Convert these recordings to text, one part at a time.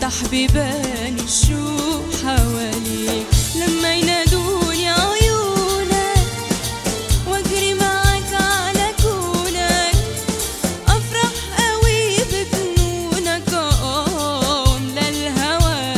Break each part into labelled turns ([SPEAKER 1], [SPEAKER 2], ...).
[SPEAKER 1] فتح بيبان الشوق حواليك لما ينادوني عيونك واجري معاك على كونك افرح قوي بجنونك اه واملى الهوى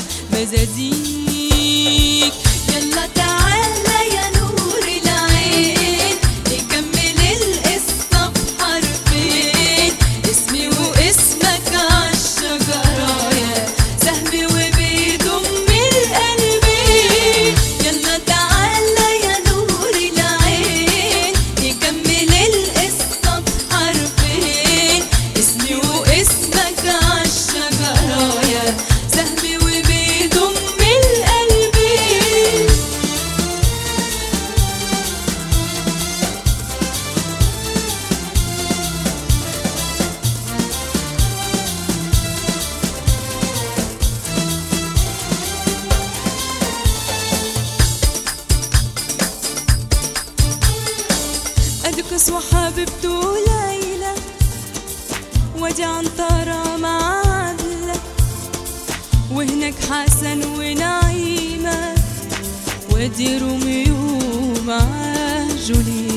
[SPEAKER 1] مزازيك يلا تعالى يا نور العين نكمل القصة بحرفين اسمي واسمك عالشجرة يا سهمي وبيضم القلبين يلا تعالى يا نور العين نكمل القصة بحرفين اسمي واسمك عالشجرة يا سهمي وبيضم القلبين أدكس وحبيبته ليلى وادي عنترة مع عدلة وهناك حسن ونعيمة وادي روميو مع جوليا